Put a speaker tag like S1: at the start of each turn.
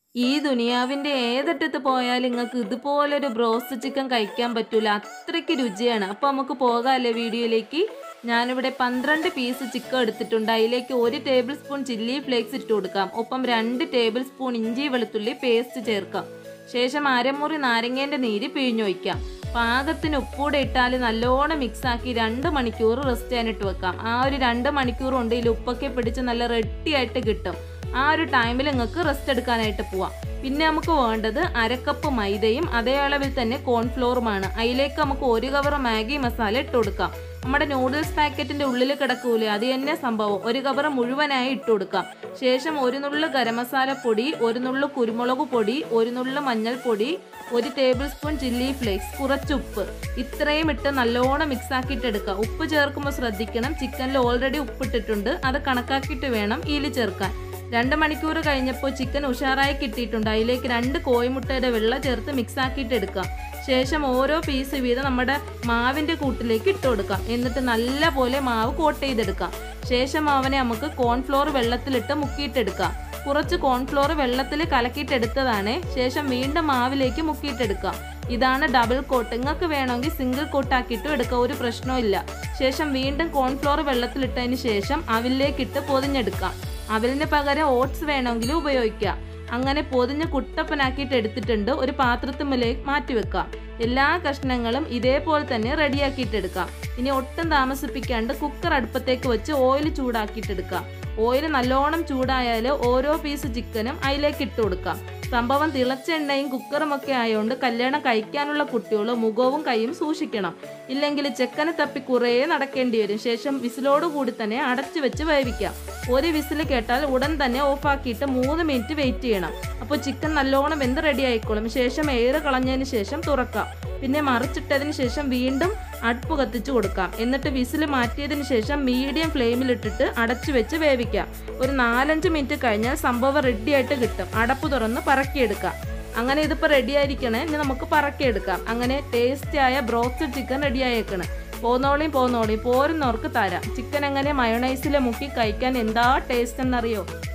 S1: ഈ ദുനിയാവിൻ്റെ ഏതറ്റത്ത് പോയാലും നിങ്ങൾക്ക് ഇതുപോലൊരു ബ്രോസ്റ്റ് ചിക്കൻ കഴിക്കാൻ പറ്റൂല അത്രയ്ക്ക് രുചിയാണ് അപ്പോൾ നമുക്ക് പോകാമല്ലേ വീഡിയോയിലേക്ക് ഞാനിവിടെ പന്ത്രണ്ട് പീസ് ചിക്കൻ എടുത്തിട്ടുണ്ട് അതിലേക്ക് ഒരു ടേബിൾ സ്പൂൺ ചില്ലി ഫ്ലേക്സ് ഇട്ട് കൊടുക്കാം ഒപ്പം രണ്ട് ടേബിൾ സ്പൂൺ ഇഞ്ചി വെളുത്തുള്ളി പേസ്റ്റ് ചേർക്കാം ശേഷം അരമുറി നാരങ്ങേൻ്റെ നീര് പിഴിഞ്ഞൊഴിക്കാം പാകത്തിന് ഉപ്പൂടെ ഇട്ടാൽ നല്ലോണം മിക്സാക്കി രണ്ട് മണിക്കൂർ റെസ്റ്റ് ചെയ്യാനിട്ട് വെക്കാം ആ ഒരു രണ്ട് മണിക്കൂർ കൊണ്ട് ഇതിൽ ഉപ്പൊക്കെ പിടിച്ച് നല്ല റെഡിയായിട്ട് കിട്ടും ആ ഒരു ടൈമിൽ നിങ്ങൾക്ക് റെസ്റ്റ് എടുക്കാനായിട്ട് പോവാം പിന്നെ നമുക്ക് വേണ്ടത് അരക്കപ്പ് മൈദയും അതേ അളവിൽ തന്നെ കോൺഫ്ലോറുമാണ് അതിലേക്ക് നമുക്ക് ഒരു കവർ മാഗി മസാല ഇട്ട് കൊടുക്കാം നമ്മുടെ നൂഡിൽസ് പാക്കറ്റിന്റെ ഉള്ളിൽ കിടക്കൂലേ അത് തന്നെ സംഭവം ഒരു കവർ മുഴുവനായി ഇട്ട് കൊടുക്കാം ശേഷം ഒരു നുള്ളു ഗരം മസാല പൊടി ഒരു നുള്ളു കുരുമുളക് പൊടി ഒരു നുള്ളു മഞ്ഞൾപ്പൊടി ഒരു ടേബിൾ സ്പൂൺ ചില്ലി ഫ്ലേക്സ് കുറച്ച് ഉപ്പ് ഇത്രയും ഇട്ട് നല്ലോണം മിക്സ് ആക്കിയിട്ട് എടുക്കുക ഉപ്പ് ചേർക്കുമ്പോൾ ശ്രദ്ധിക്കണം ചിക്കനിൽ ഓൾറെഡി ഉപ്പിട്ടിട്ടുണ്ട് അത് കണക്കാക്കിയിട്ട് വേണം ഇതിൽ ചേർക്കാൻ രണ്ട് മണിക്കൂർ കഴിഞ്ഞപ്പോൾ ചിക്കൻ ഉഷാറായി കിട്ടിയിട്ടുണ്ട് അതിലേക്ക് രണ്ട് കോഴിമുട്ടയുടെ വെള്ള ചേർത്ത് മിക്സ് ആക്കിയിട്ട് എടുക്കാം ശേഷം ഓരോ പീസ് വീതം നമ്മുടെ മാവിൻ്റെ കൂട്ടിലേക്ക് ഇട്ട് കൊടുക്കാം എന്നിട്ട് നല്ല പോലെ മാവ് കോട്ട് ചെയ്തെടുക്കാം ശേഷം മാവിനെ നമുക്ക് കോൺഫ്ലോർ വെള്ളത്തിലിട്ട് മുക്കിയിട്ടെടുക്കാം കുറച്ച് കോൺഫ്ലോർ വെള്ളത്തിൽ കലക്കിയിട്ടെടുത്തതാണ് ശേഷം വീണ്ടും മാവിലേക്ക് മുക്കിയിട്ടെടുക്കാം ഇതാണ് ഡബിൾ കോട്ട് നിങ്ങൾക്ക് വേണമെങ്കിൽ സിംഗിൾ കോട്ടാക്കിയിട്ടും എടുക്കാം ഒരു പ്രശ്നവും ശേഷം വീണ്ടും കോൺഫ്ലോർ വെള്ളത്തിലിട്ടതിന് ശേഷം അവിലേക്ക് പൊതിഞ്ഞെടുക്കാം അവലിന് പകരം ഓട്സ് വേണമെങ്കിലും ഉപയോഗിക്കാം അങ്ങനെ പൊതിഞ്ഞ് കുട്ടപ്പനാക്കിയിട്ട് എടുത്തിട്ടുണ്ട് ഒരു പാത്രത്തിലേക്ക് മാറ്റി വെക്കാം എല്ലാ കഷ്ണങ്ങളും ഇതേപോലെ തന്നെ റെഡിയാക്കിയിട്ടെടുക്കാം ഇനി ഒട്ടും താമസിപ്പിക്കാണ്ട് കുക്കർ അടുപ്പത്തേക്ക് വെച്ച് ഓയിൽ ചൂടാക്കിയിട്ടെടുക്കാം ഓയിൽ നല്ലോണം ചൂടായാൽ ഓരോ പീസ് ചിക്കനും അതിലേക്ക് ഇട്ട് കൊടുക്കാം സംഭവം തിളച്ച എണ്ണയും കുക്കറും ഒക്കെ ആയതുകൊണ്ട് കല്യാണം കഴിക്കാനുള്ള കുട്ടികൾ മുഖവും കൈയും സൂക്ഷിക്കണം ഇല്ലെങ്കിൽ ചെക്കനെ തപ്പി കുറേ നടക്കേണ്ടി വരും ശേഷം വിസിലോട് കൂടി തന്നെ അടച്ചു വെച്ച് വേവിക്കാം ഒരു വിസിൽ കേട്ടാൽ ഉടൻ തന്നെ ഓഫാക്കിയിട്ട് മൂന്ന് മിനിറ്റ് വെയിറ്റ് ചെയ്യണം അപ്പോൾ ചിക്കൻ നല്ലോണം വെന്ത് റെഡി ആയിക്കോളും ശേഷം എയർ കളഞ്ഞതിന് ശേഷം തുറക്കാം പിന്നെ മറിച്ചിട്ടതിന് ശേഷം വീണ്ടും അടുപ്പ് കത്തിച്ചു കൊടുക്കാം എന്നിട്ട് വിസിൽ മാറ്റിയതിന് ശേഷം മീഡിയം ഫ്ലെയിമിലിട്ടിട്ട് അടച്ചു വെച്ച് വേവിക്കാം ഒരു നാലഞ്ച് മിനിറ്റ് കഴിഞ്ഞാൽ സംഭവം റെഡിയായിട്ട് കിട്ടും അടപ്പ് തുറന്ന് പറക്കിയെടുക്കാം അങ്ങനെ ഇതിപ്പോൾ റെഡി ആയിരിക്കണേ ഇനി നമുക്ക് പറക്കിയെടുക്കാം അങ്ങനെ ടേസ്റ്റി ആയ ബ്രോസ്റ്റഡ് ചിക്കൻ റെഡി ആയേക്കണ് പോന്നോളിയും പോന്നോളിയും പോരുന്നവർക്ക് തരാം ചിക്കൻ എങ്ങനെ മയോണൈസിൽ മുക്കി കഴിക്കാൻ എന്താ ടേസ്റ്റ് എന്നറിയോ